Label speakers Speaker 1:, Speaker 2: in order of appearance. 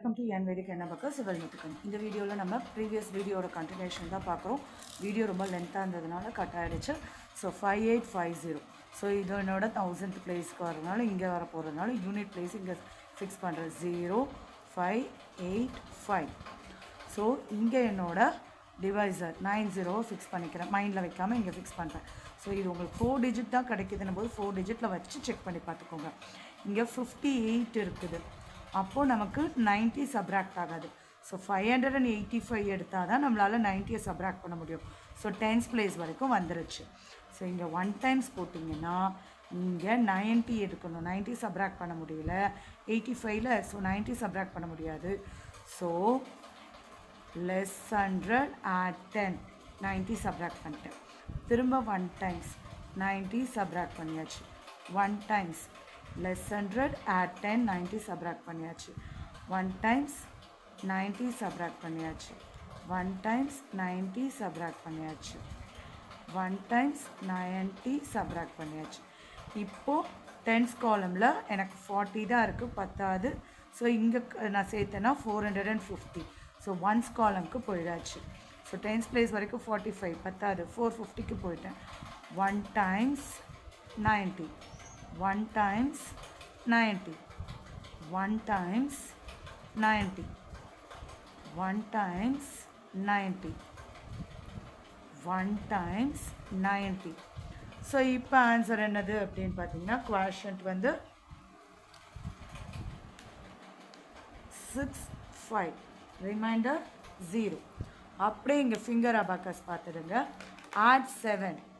Speaker 1: welcome to என் வேதிக் என்ன பக்கம் சிவல் முத்துக்கன் இந்த வீடியோவில் நம்ம ப்ரீவியஸ் வீடியோட கண்டினியூஷன் தான் பார்க்குறோம் வீடியோ ரொம்ப லென்த்தாக இருந்ததுனால கட் ஆகிடுச்சு so five eight five zero so இது என்னோட தௌசண்ட் பிளேஸ்க்கு வரதுனால இங்கே வர போகிறதுனால யூனிட் பிளேஸ் இங்கே ஃபிக்ஸ் பண்ணுறேன் zero five eight five so இங்கே என்னோட டிவைசர் நைன் ஜீரோ ஃபிக்ஸ் பண்ணிக்கிறேன் மைண்டில் வைக்காமல் இங்கே ஃபிக்ஸ் பண்ணுறேன் ஸோ இது உங்களுக்கு ஃபோர் டிஜிட் தான் கிடைக்குதுன்னும் போது ஃபோர் டிஜிட்டில் வச்சு செக் பண்ணி பார்த்துக்கோங்க இங்கே ஃபிஃப்டி எயிட் இருக்குது அப்போது நமக்கு நைன்ட்டி சப்ராக்ட் ஆகாது so five hundred and eighty five எடுத்தால் தான் நம்மளால் நைன்ட்டியை சப்ராக்ட் பண்ண முடியும் ஸோ டென்ஸ் பிளேஸ் வரைக்கும் வந்துருச்சு ஸோ இங்கே ஒன் டைம்ஸ் போட்டிங்கன்னா இங்கே நைன்ட்டி எடுக்கணும் நைன்ட்டி சப்ராக்ட் பண்ண முடியல எயிட்டி ஃபைவ்ல ஸோ நைன்ட்டி சப்ராக்ட் பண்ண முடியாது so less hundred add ten ninety subtract பண்ணிட்டேன் திரும்ப ஒன் டைம்ஸ் நைன்ட்டி சப்ராக்ட் பண்ணியாச்சு one times less hundred add ten ninety subtract பண்ணியாச்சு ஒன் டைம்ஸ் நைன்ட்டி சப்ராக்ட் பண்ணியாச்சு ஒன் டைம்ஸ் நைன்ட்டி சப்ராக்ட் பண்ணியாச்சு one times ninety subtract பண்ணியாச்சு இப்போது tense காலமில் எனக்கு forty தான் இருக்குது பத்தாது ஸோ இங்கே நான் சேர்த்தேன்னா four hundred and fifty so once காலம்க்கு போயிடாச்சு ஸோ டென்ஸ் பிளேஸ் வரைக்கும் ஃபார்ட்டி ஃபைவ் பத்தாது ஃபோர் ஃபிஃப்டிக்கு போயிட்டேன் one times ninety one times ninety one times ninety one times ninety one times ninety so இப்போ ஆன்சர் என்னது அப்படின்னு பார்த்தீங்கன்னா குவாஷன்ட் வந்து சிக்ஸ் ஃபைவ் ரிமைண்டர் ஜீரோ அப்படியே இங்கே ஃபிங்கர் அபாக்கஸ் பார்த்துடுங்க ஆட் செவன்